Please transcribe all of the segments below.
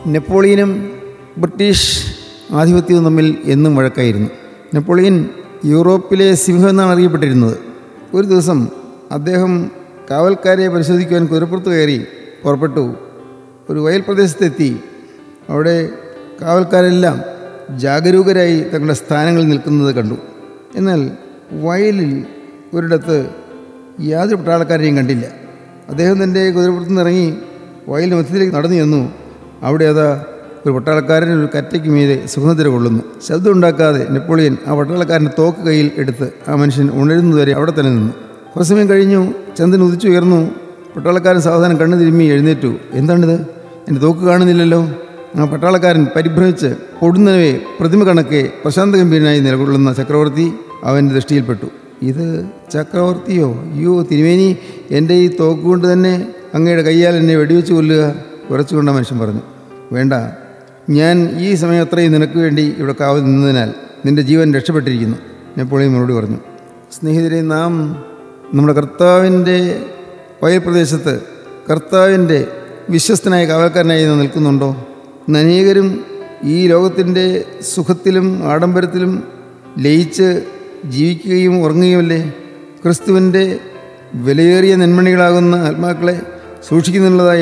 നെപ്പോളിയനും British ആധിപത്യവും തമ്മിൽ എന്നും വഴക്കായിരുന്നു Napoleon യൂറോപ്പിലെ സിംഹം എന്നാണ് അറിയപ്പെട്ടിരുന്നത് ഒരു ദിവസം അദ്ദേഹം കാവൽക്കാരെ പരിശോധിക്കുവാൻ കുതിരപ്പുറത്ത് കയറി പുറപ്പെട്ടു ഒരു വയൽ പ്രദേശത്തെത്തി അവിടെ കാവൽക്കാരെല്ലാം ജാഗരൂകരായി തങ്ങളുടെ സ്ഥാനങ്ങളിൽ നിൽക്കുന്നത് കണ്ടു എന്നാൽ വയലിൽ ഒരിടത്ത് യാതൊരു പട്ടാളക്കാരെയും കണ്ടില്ല അദ്ദേഹം തൻ്റെ കുതിരപ്പുറത്ത് നിന്ന് ഇറങ്ങി വയലിന് മധ്യത്തിലേക്ക് നടന്നു ചെന്നു അവിടെ അതാ ഒരു പട്ടാളക്കാരൻ ഒരു കറ്റയ്ക്ക് മീതെ സുഗന്ധര കൊള്ളുന്നു ശബ്ദം ഉണ്ടാക്കാതെ നെപ്പോളിയൻ ആ പട്ടാളക്കാരൻ്റെ തോക്ക് കയ്യിൽ എടുത്ത് ആ മനുഷ്യൻ ഉണരുന്നതുവരെ അവിടെ തന്നെ നിന്നു കുറച്ച് സമയം കഴിഞ്ഞു ചന്ദ്രൻ ഉദിച്ചുയർന്നു പട്ടാളക്കാരൻ സാവധാനം കണ്ണു തിരുമ്മി എഴുന്നേറ്റു എന്താണിത് എൻ്റെ തോക്ക് കാണുന്നില്ലല്ലോ ആ പട്ടാളക്കാരൻ പരിഭ്രമിച്ച് പൊടുന്നവേ പ്രതിമ കണക്കെ പ്രശാന്ത ഗംഭീരനായി നിലകൊള്ളുന്ന ചക്രവർത്തി അവൻ്റെ ദൃഷ്ടിയിൽപ്പെട്ടു ഇത് ചക്രവർത്തിയോ അയ്യോ തിരുമേനി എൻ്റെ ഈ തോക്ക് കൊണ്ട് തന്നെ അങ്ങയുടെ കയ്യാൽ എന്നെ വെടിവെച്ച് കൊല്ലുക കുറച്ചുകൊണ്ട് ആ മനുഷ്യൻ പറഞ്ഞു വേണ്ട ഞാൻ ഈ സമയം അത്രയും നിനക്ക് വേണ്ടി ഇവിടെ കാവൽ നിന്നതിനാൽ നിൻ്റെ ജീവൻ രക്ഷപ്പെട്ടിരിക്കുന്നു നെപ്പോളിയൻ മറുപടി പറഞ്ഞു സ്നേഹിതരെ നാം നമ്മുടെ കർത്താവിൻ്റെ വയൽ പ്രദേശത്ത് കർത്താവിൻ്റെ വിശ്വസ്തനായ കാവൽക്കാരനായി നാം നിൽക്കുന്നുണ്ടോ ഇന്ന് അനേകരും ഈ ലോകത്തിൻ്റെ സുഖത്തിലും ആഡംബരത്തിലും ലയിച്ച് ജീവിക്കുകയും ഉറങ്ങുകയുമല്ലേ ക്രിസ്തുവിൻ്റെ വിലയേറിയ നെന്മണികളാകുന്ന ആത്മാക്കളെ സൂക്ഷിക്കുന്നുള്ളതായ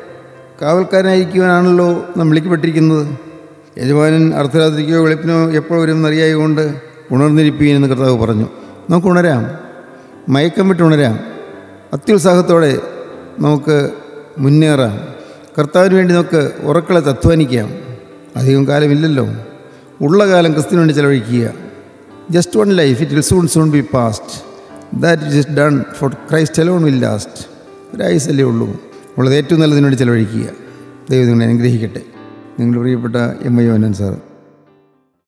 കാവൽക്കാരനായിരിക്കുവാനാണല്ലോ നാം വിളിക്കപ്പെട്ടിരിക്കുന്നത് യജമാനൻ അർദ്ധരാത്രിക്കോ വെളുപ്പിനോ എപ്പോൾ വരുമെന്ന് അറിയായതുകൊണ്ട് ഉണർന്നിരിപ്പീൻ എന്ന് കർത്താവ് പറഞ്ഞു നമുക്ക് ഉണരാം മയക്കം വിട്ട് ഉണരാം അത്യുത്സാഹത്തോടെ നമുക്ക് മുന്നേറാം കർത്താവിന് വേണ്ടി നമുക്ക് ഉറക്കളെ അധ്വാനിക്കാം അധികം കാലമില്ലല്ലോ ഉള്ള കാലം ക്രിസ്തുവിന് വേണ്ടി ചെലവഴിക്കുക just one life it will soon soon be past that it is done for Christ alone will last ഒരായുസല്ലേ ഉള്ളൂ ഉള്ളത് ഏറ്റവും നല്ലതിനു വേണ്ടി ചെലവഴിക്കുക ദൈവം നിങ്ങളെ അനുഗ്രഹിക്കട്ടെ നിങ്ങളുടെ പ്രിയപ്പെട്ട എം ഐ വനൻ സാർ